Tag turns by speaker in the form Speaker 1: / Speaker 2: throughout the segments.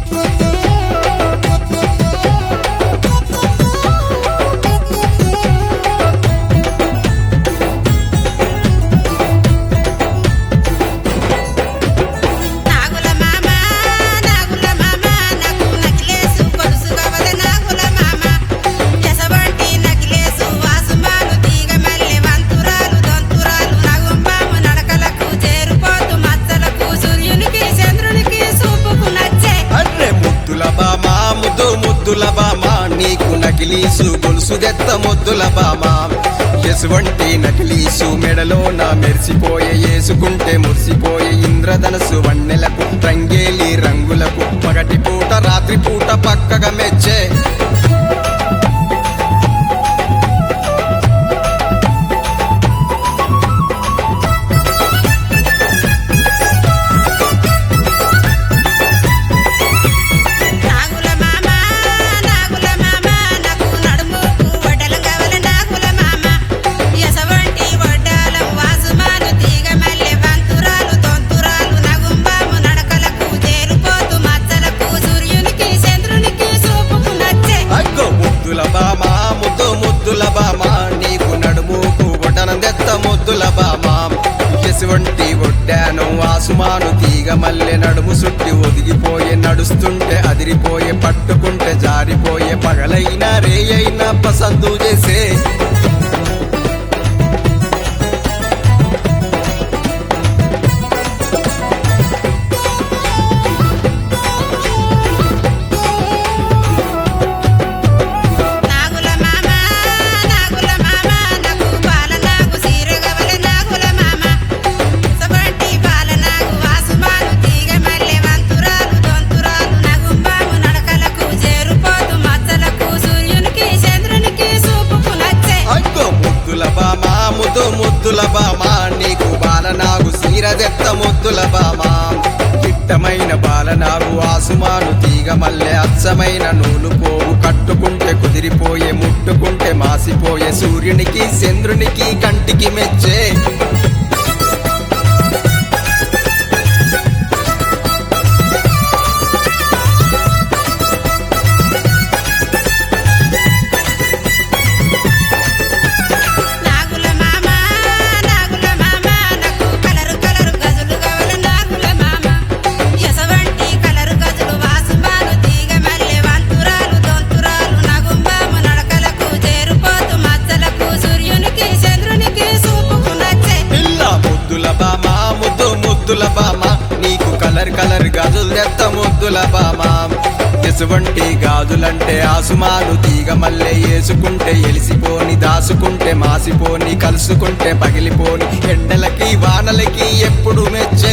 Speaker 1: నాగుల మామ నాగుల మామ నాకు నకిలేసు కొడుసు కవల నాగుల మామ ఎసవంటి నకిలేసు వాసుమాను తీగ మల్లె వంతురాలు దొంతురాలు నగుంబాము నడకలకు చేరుపోతు మచ్చలకు సూర్యునికి చంద్రునికి సూపుకు నచ్చే
Speaker 2: అర్రె ముద్దుల బామా ముద్దు ముద్దుల బామా నీకు నకిలీసు గొలుసు దెత్త ముద్దుల బామా ఎసువంటి నకిలీసు మెడలో నా మెరిసిపోయే ఏసుకుంటే మురిసిపోయే ఇంద్రధనసు వన్నెలకు రంగేలి రంగులకు పగటి పూట రాత్రి పూట పక్కగా మెచ్చే
Speaker 1: నాగుల మామ నాగుల మామ నాకు నడుముకు వడ్డల కవల నాగుల మామ ఎసవంటి వడ్డాలం వాసుమాను తీగ మల్లె వంతురాలు తొంతురాలు నగుంబాము నడకలకు చేరుపోతు మచ్చలకు సూర్యునికి చంద్రునికి సూపుకు నచ్చే
Speaker 2: అగ్గో ముద్దుల బామా ముద్దు ముద్దుల బామా నీకు నడుముకు ఒడనందెత్త ముద్దుల బామా ఎసువంటి ఒడ్డాను ఆసుమాను తీగ మల్లె నడుము సుట్టి ఒదిగిపోయే నడుస్తుంటే అదిరిపోయే పట్టుకుంటే జారిపోయే పగలైనా రేయైనా పసందు చేసే
Speaker 1: నాగుల మామ నాగుల మామ నాకు పాల నాగు సీర గవల నాగుల మామ సబంటి పాల నాగు వాసుమాను తీగ మల్లె వంతురాలు దొంతురాలు నగుంబాము నడకలకు చేరుపోతు మచ్చలకు సూర్యునికి చంద్రునికి సూపుకు నచ్చే
Speaker 2: అగ్గో ముద్దుల బామా ముద్దు ముద్దుల బామా నీకు బాలనాగు సీరదెత్త ముద్దుల బామా ఇట్టమైన బాలనాగు ఆసుమాను తీగ మల్లె అచ్చమైన నూలు పోవు కట్టుకుంటే కుదిరిపోయే ముట్టుకుంటే మాసిపోయే సూర్యునికి చంద్రునికి కంటికి మెచ్చే
Speaker 1: నాగుల మామ నాగుల మామ నాకు కలరు కలరు గజులు గవల నాగుల మామ ఎసవంటి కలరు గజులు వాసుమాను తీగ మల్లె వంతురాలు దొంతురాలు నగుంబాము నడకలకు చేరుపోతు మచ్చలకు సూర్యునికి చంద్రునికి సూపుకు నచ్చే
Speaker 2: పిల్ల ముద్దుల బామా ముద్దు ముద్దుల బామా నీకు కలర్ కలర్ గాజులు తెత్త ముద్దుల బామా ఎసువంటి గాజులంటే ఆసుమాను తీగ మల్లె వేసుకుంటే ఎలిసిపోని దాసుకుంటే మాసిపోని కలుసుకుంటే పగిలిపోని ఎండలకి వానలకి ఎప్పుడు మెచ్చే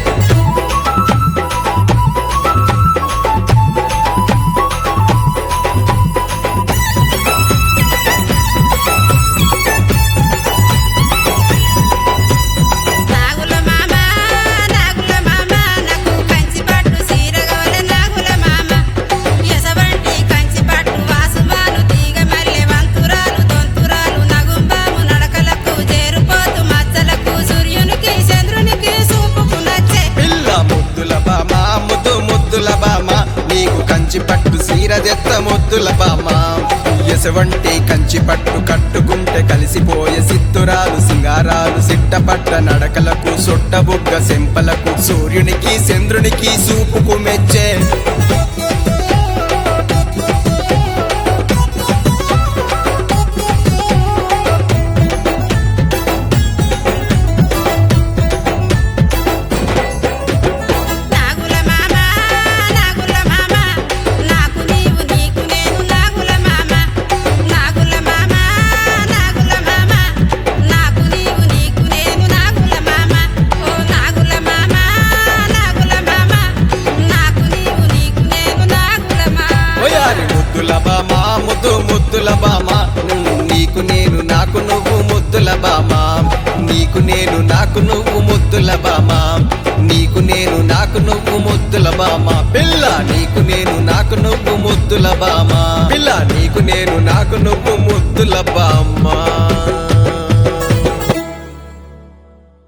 Speaker 1: నాగుల మామ నాగుల మామ నాకు కంచి పట్టు సీర గవల నాగుల మామ ఎసవంటి కంచి పట్టు వాసుమాను తీగ మల్లె వంతురాలు దొంతురాలు నగుంబాము నడకలకు చేరుపోతు మచ్చలకు సూర్యునికి చంద్రునికి సూపుకు నచ్చే
Speaker 2: పిల్ల ముద్దుల బామా ముద్దు ముద్దుల బామా నీకు కంచి పట్టు సీరదెత్త ముద్దుల బామా ఎసవంటి కంచి పట్టు కట్టుకుంటే కలిసిపోయే సిత్తురాలు సింగారాలు సిట్టపట్ట నడకలకు సొట్టబుగ్గ సెంపలకు సూర్యునికి చంద్రునికి సూపుకు మెచ్చే
Speaker 1: నాగుల మామ నాగుల మామ నాకు నీవు నీకు నేను నాగుల మామ నాగుల మామ నాగుల మామ నాకు నీవు నీకు నేను నాగుల మామ ఓ నాగుల మామ నాగుల మామ నాకు నీవు నీకు నేను నాగుల మామ
Speaker 2: ఓయారి ముద్దుల బామా ముద్దు ముద్దుల బామా నువ్వు నీకు నేను నాకు నువ్వు ముద్దుల బామా నీకు నేను నాకు నువ్వు ముద్దుల బామా నీకు నేను నాకు నువ్వు ముద్దుల బామా పిల్ల నీకు నేను నాకు నువ్వు ముద్దుల బామా పిల్ల నీకు నేను నాకు నువ్వు ముద్దుల బామా